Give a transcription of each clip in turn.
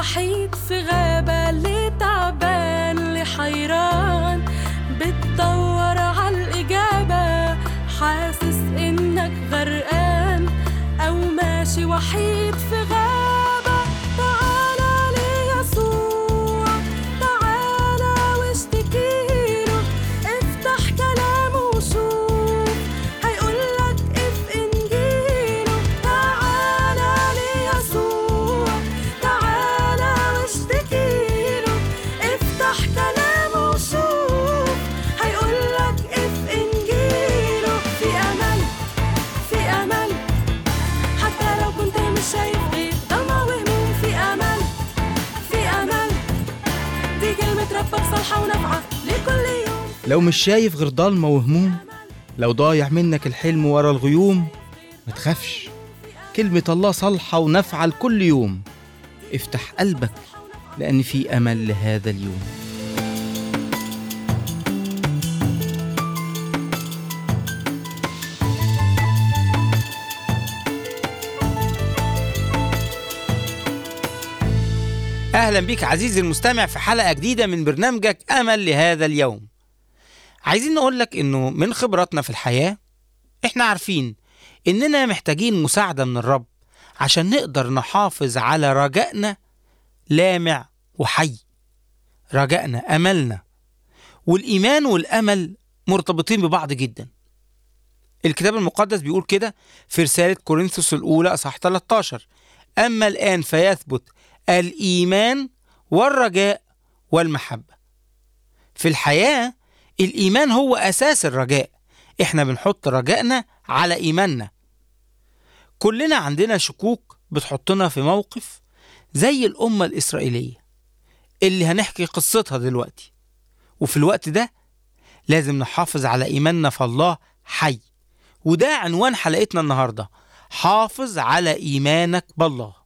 وحيد في غابة اللي تعبان اللي حيران بتدور عالإجابة حاسس إنك غرقان أو ماشي وحيد في غابة تعالى ليسوع تعالى واشتكيله افتح كلامه وشوف هيقولك اف انجيله تعالى ليسوع تعالى واشتكيله افتح كلامه وشوف هيقولك اف انجيله في امل في امل حتى لو كنت مش شايف غير ضلمة وهموم في امل في امل دي كلمة ربك صالحة ونافعة لكل يوم لو مش شايف غير ضلمة وهموم لو ضايع منك الحلم ورا الغيوم ما تخافش كلمة الله صالحة ونافعة لكل يوم افتح قلبك لأن في أمل لهذا اليوم أهلا بك عزيزي المستمع في حلقة جديدة من برنامجك أمل لهذا اليوم عايزين نقول لك إنه من خبراتنا في الحياة إحنا عارفين إننا محتاجين مساعدة من الرب عشان نقدر نحافظ على رجائنا لامع وحي رجائنا أملنا والإيمان والأمل مرتبطين ببعض جدا الكتاب المقدس بيقول كده في رسالة كورنثوس الأولى أصحاح 13 أما الآن فيثبت الإيمان والرجاء والمحبة في الحياة الإيمان هو أساس الرجاء إحنا بنحط رجائنا على إيماننا كلنا عندنا شكوك بتحطنا في موقف زي الأمة الإسرائيلية اللي هنحكي قصتها دلوقتي وفي الوقت ده لازم نحافظ على إيماننا في الله حي وده عنوان حلقتنا النهاردة حافظ على إيمانك بالله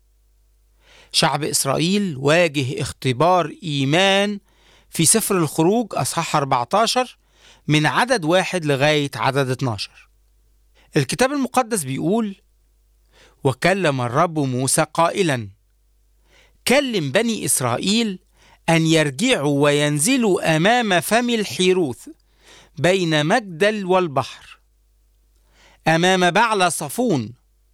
شعب إسرائيل واجه اختبار إيمان في سفر الخروج أصحاح 14 من عدد واحد لغاية عدد 12 الكتاب المقدس بيقول وكلم الرب موسى قائلا كلم بني إسرائيل أن يرجعوا وينزلوا أمام فم الحيروث بين مجدل والبحر أمام بعل صفون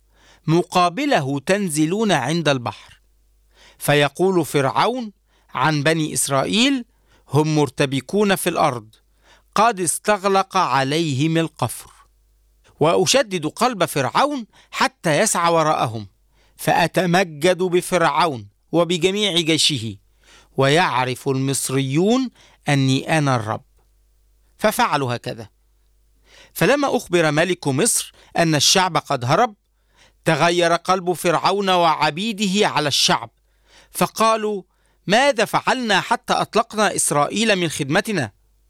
مقابله تنزلون عند البحر فيقول فرعون عن بني إسرائيل هم مرتبكون في الأرض قد استغلق عليهم القفر وأشدد قلب فرعون حتى يسعى وراءهم فأتمجد بفرعون وبجميع جيشه ويعرف المصريون أني أنا الرب ففعلوا هكذا فلما أخبر ملك مصر أن الشعب قد هرب تغير قلب فرعون وعبيده على الشعب فقالوا ماذا فعلنا حتى أطلقنا إسرائيل من خدمتنا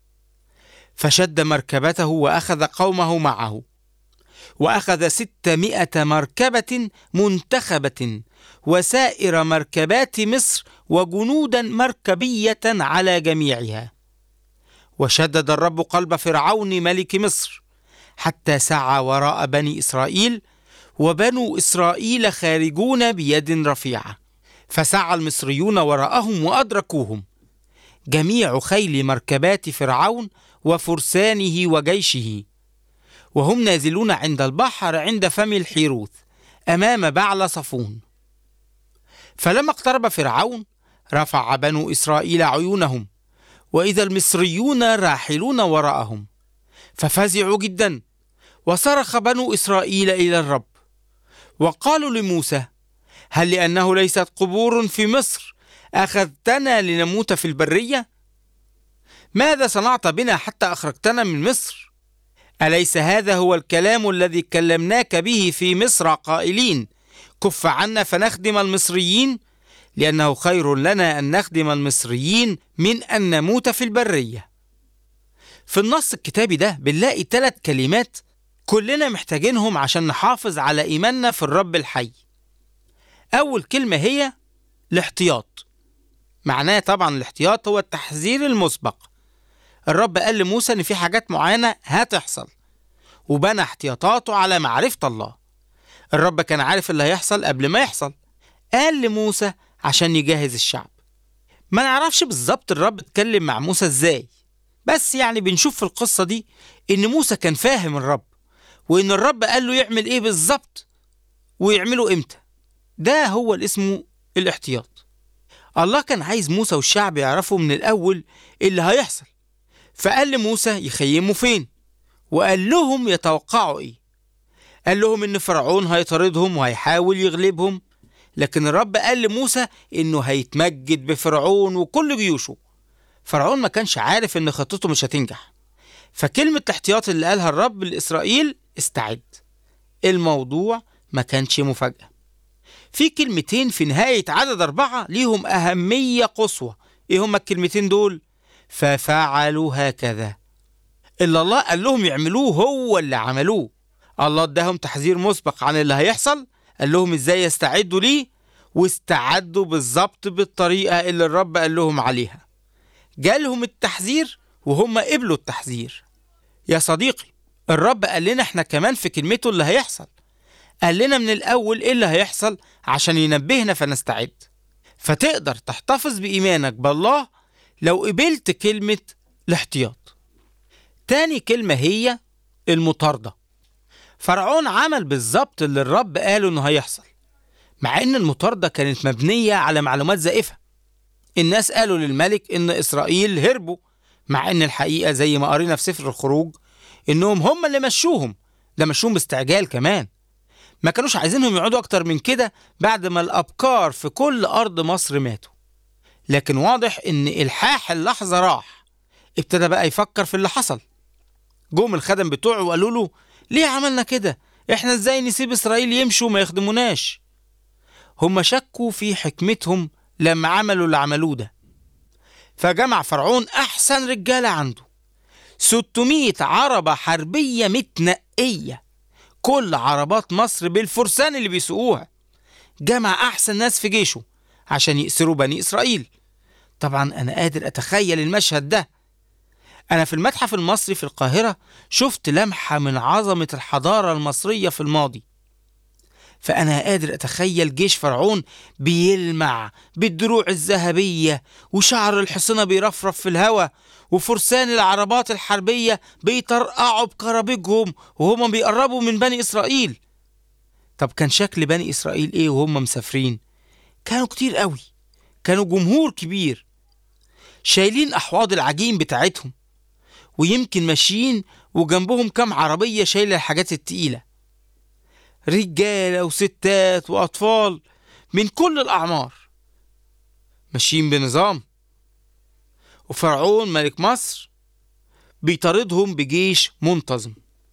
فشد مركبته وأخذ قومه معه وأخذ ستمائة مركبة منتخبة وسائر مركبات مصر وجنودا مركبية على جميعها وشدد الرب قلب فرعون ملك مصر حتى سعى وراء بني إسرائيل وبنو إسرائيل خارجون بيد رفيعة فسعى المصريون وراءهم وأدركوهم جميع خيل مركبات فرعون وفرسانه وجيشه وهم نازلون عند البحر عند فم الحيروث أمام بعل صفون فلما اقترب فرعون رفع بنو إسرائيل عيونهم وإذا المصريون راحلون وراءهم ففزعوا جدا وصرخ بنو إسرائيل إلى الرب وقالوا لموسى هل لأنه ليست قبور في مصر أخذتنا لنموت في البرية؟ ماذا صنعت بنا حتى أخرجتنا من مصر؟ أليس هذا هو الكلام الذي كلمناك به في مصر قائلين كف عنا فنخدم المصريين لأنه خير لنا أن نخدم المصريين من أن نموت في البرية في النص الكتابي ده بنلاقي ثلاث كلمات كلنا محتاجينهم عشان نحافظ على إيماننا في الرب الحي أول كلمة هي الاحتياط معناه طبعا الاحتياط هو التحذير المسبق الرب قال لموسى ان في حاجات معينة هتحصل وبنى احتياطاته على معرفة الله الرب كان عارف اللي هيحصل قبل ما يحصل قال لموسى عشان يجهز الشعب ما نعرفش بالظبط الرب اتكلم مع موسى ازاي بس يعني بنشوف في القصة دي ان موسى كان فاهم الرب وان الرب قال له يعمل ايه بالظبط ويعمله امتى ده هو اللي اسمه الاحتياط الله كان عايز موسى والشعب يعرفوا من الاول اللي هيحصل فقال لموسى يخيموا فين وقال لهم يتوقعوا ايه قال لهم ان فرعون هيطاردهم وهيحاول يغلبهم لكن الرب قال لموسى انه هيتمجد بفرعون وكل جيوشه فرعون ما كانش عارف ان خطته مش هتنجح فكلمة الاحتياط اللي قالها الرب لإسرائيل استعد الموضوع ما كانش مفاجأة في كلمتين في نهاية عدد أربعة ليهم أهمية قصوى إيه هما الكلمتين دول ففعلوا هكذا اللي الله قال لهم يعملوه هو اللي عملوه الله اداهم تحذير مسبق عن اللي هيحصل قال لهم ازاي يستعدوا ليه واستعدوا بالظبط بالطريقة اللي الرب قال لهم عليها جالهم التحذير وهم قبلوا التحذير يا صديقي الرب قال لنا احنا كمان في كلمته اللي هيحصل قال لنا من الأول ايه اللي هيحصل عشان ينبهنا فنستعد فتقدر تحتفظ بإيمانك بالله لو قبلت كلمة الاحتياط تاني كلمة هي المطاردة فرعون عمل بالظبط اللي الرب قاله انه هيحصل مع ان المطاردة كانت مبنية على معلومات زائفة الناس قالوا للملك ان اسرائيل هربوا مع ان الحقيقة زي ما قرينا في سفر الخروج انهم هم اللي مشوهم ده مشوهم باستعجال كمان ما كانوش عايزينهم يقعدوا اكتر من كده بعد ما الابكار في كل ارض مصر ماتوا لكن واضح ان الحاح اللحظة راح ابتدى بقى يفكر في اللي حصل جم الخدم بتوعه وقالوا له ليه عملنا كده احنا ازاي نسيب اسرائيل يمشوا وما يخدموناش هم شكوا في حكمتهم لما عملوا اللي عملوه ده فجمع فرعون احسن رجاله عنده 600 عربة حربية متنقية كل عربات مصر بالفرسان اللي بيسوقوها جمع أحسن ناس في جيشه عشان يأسروا بني إسرائيل طبعا أنا قادر أتخيل المشهد ده أنا في المتحف المصري في القاهرة شفت لمحة من عظمة الحضارة المصرية في الماضي فأنا قادر أتخيل جيش فرعون بيلمع بالدروع الذهبية وشعر الحصنة بيرفرف في الهواء وفرسان العربات الحربية بيطرقعوا بكرابيجهم وهم بيقربوا من بني إسرائيل طب كان شكل بني إسرائيل إيه وهم مسافرين؟ كانوا كتير قوي كانوا جمهور كبير شايلين أحواض العجين بتاعتهم ويمكن ماشيين وجنبهم كام عربية شايلة الحاجات التقيلة رجالة وستات وأطفال من كل الأعمار ماشيين بنظام وفرعون ملك مصر بيطاردهم بجيش منتظم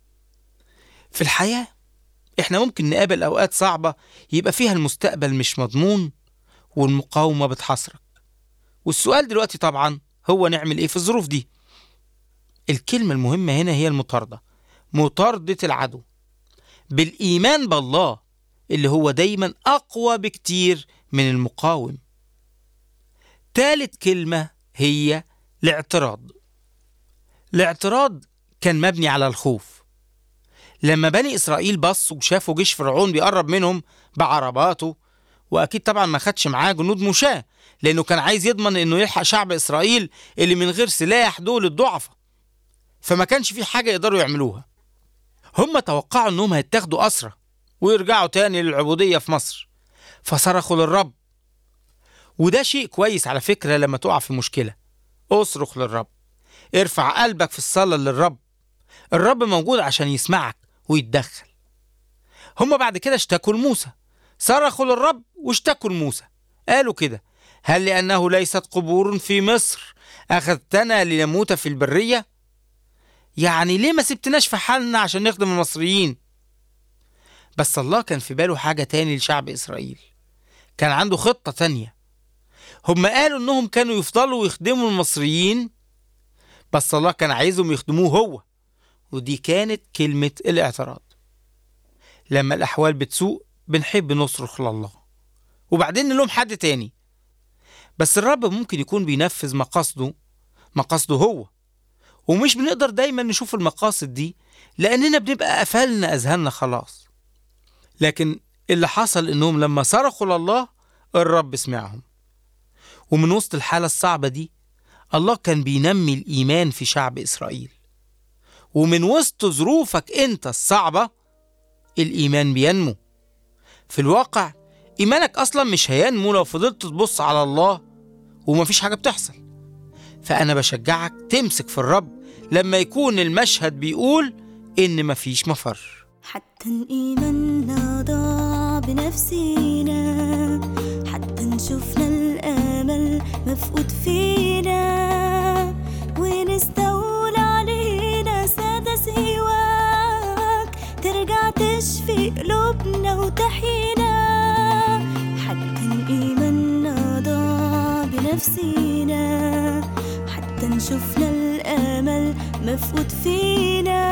في الحياة احنا ممكن نقابل أوقات صعبة يبقى فيها المستقبل مش مضمون والمقاومة بتحصرك والسؤال دلوقتي طبعا هو نعمل ايه في الظروف دي الكلمة المهمة هنا هي المطاردة مطاردة العدو بالإيمان بالله اللي هو دايما أقوى بكتير من المقاوم تالت كلمة هي الاعتراض الاعتراض كان مبني على الخوف لما بني إسرائيل بصوا وشافوا جيش فرعون بيقرب منهم بعرباته وأكيد طبعا ما خدش معاه جنود مشاة لأنه كان عايز يضمن إنه يلحق شعب إسرائيل اللي من غير سلاح دول الضعفاء فما كانش في حاجة يقدروا يعملوها هم توقعوا إنهم هيتاخدوا أسرى ويرجعوا تاني للعبودية في مصر فصرخوا للرب وده شيء كويس على فكرة لما تقع في مشكلة اصرخ للرب ارفع قلبك في الصلاة للرب الرب موجود عشان يسمعك ويتدخل هم بعد كده اشتكوا لموسى صرخوا للرب واشتكوا لموسى قالوا كده هل لأنه ليست قبور في مصر أخذتنا لنموت في البرية يعني ليه ما سبتناش في حالنا عشان نخدم المصريين بس الله كان في باله حاجة تاني لشعب إسرائيل كان عنده خطة تانية هم قالوا إنهم كانوا يفضلوا يخدموا المصريين بس الله كان عايزهم يخدموه هو ودي كانت كلمة الاعتراض لما الأحوال بتسوء بنحب نصرخ لله وبعدين نلوم حد تاني بس الرب ممكن يكون بينفذ مقاصده مقاصده هو ومش بنقدر دايما نشوف المقاصد دي لأننا بنبقى قفلنا أذهاننا خلاص لكن اللي حصل إنهم لما صرخوا لله الرب سمعهم ومن وسط الحالة الصعبة دي الله كان بينمي الإيمان في شعب إسرائيل ومن وسط ظروفك أنت الصعبة الإيمان بينمو في الواقع إيمانك أصلا مش هينمو لو فضلت تبص على الله ومفيش حاجة بتحصل فأنا بشجعك تمسك في الرب لما يكون المشهد بيقول إن مفيش مفر حتى إيماننا ضاع بنفسينا حتى نشوفنا الأمل مفقود فينا ونستولى علينا سادة سواك ترجع تشفي قلوبنا وتحيينا حتى إيماننا ضاع بنفسينا حتى نشوفنا الأمل مفقود فينا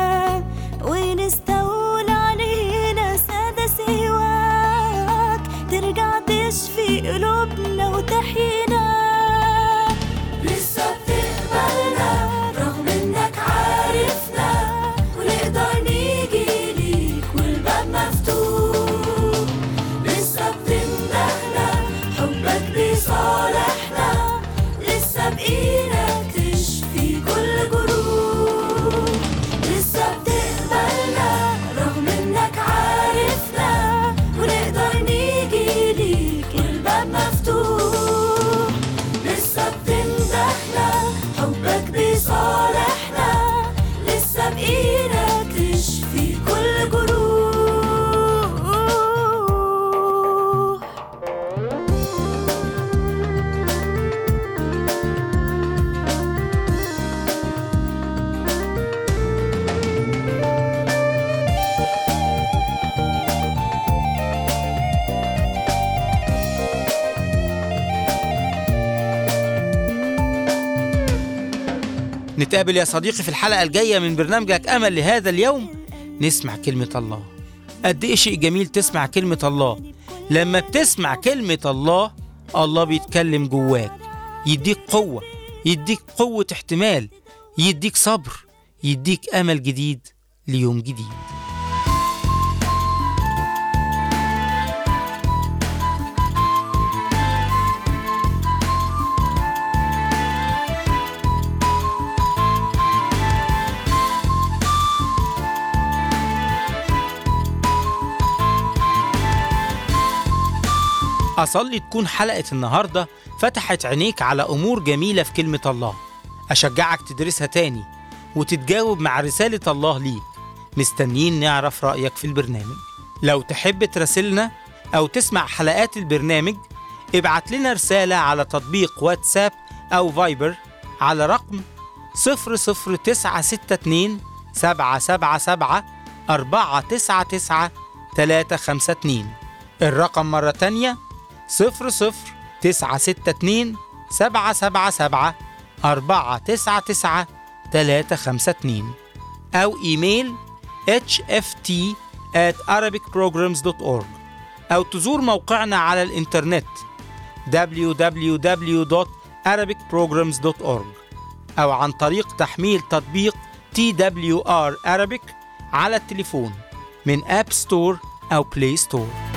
ونستولى علينا سادة سواك ترجع تشفي قلوبنا وتحيينا لسه بتقبلنا رغم انك عارفنا ونقدر نيجي ليك والباب مفتوح لسه بتمدحنا حبك بيصالحنا لسه بإيدك تشفي كل جروح لسه بتقبلنا رغم انك عارفنا ونقدر نيجي ليك والباب مفتوح لسه بتمدحنا حبك بيصالحنا لسه بإيدك تشفي كل جروح نتقابل يا صديقي في الحلقة الجاية من برنامجك أمل لهذا اليوم نسمع كلمة الله قد إيه شيء جميل تسمع كلمة الله لما بتسمع كلمة الله الله بيتكلم جواك يديك قوة يديك قوة احتمال يديك صبر يديك أمل جديد ليوم جديد أصلي تكون حلقة النهاردة فتحت عينيك على أمور جميلة في كلمة الله أشجعك تدرسها تاني وتتجاوب مع رسالة الله ليك مستنيين نعرف رأيك في البرنامج لو تحب تراسلنا أو تسمع حلقات البرنامج ابعت لنا رسالة على تطبيق واتساب أو فايبر على رقم 00962 777 499 352 الرقم مرة تانية صفر صفر تسعة ستة اتنين سبعة سبعة سبعة أربعة تسعة تسعة تلاتة خمسة اتنين أو إيميل hft at arabicprograms.org أو تزور موقعنا على الإنترنت www.arabicprograms.org أو عن طريق تحميل تطبيق TWR Arabic على التليفون من أب ستور أو بلاي ستور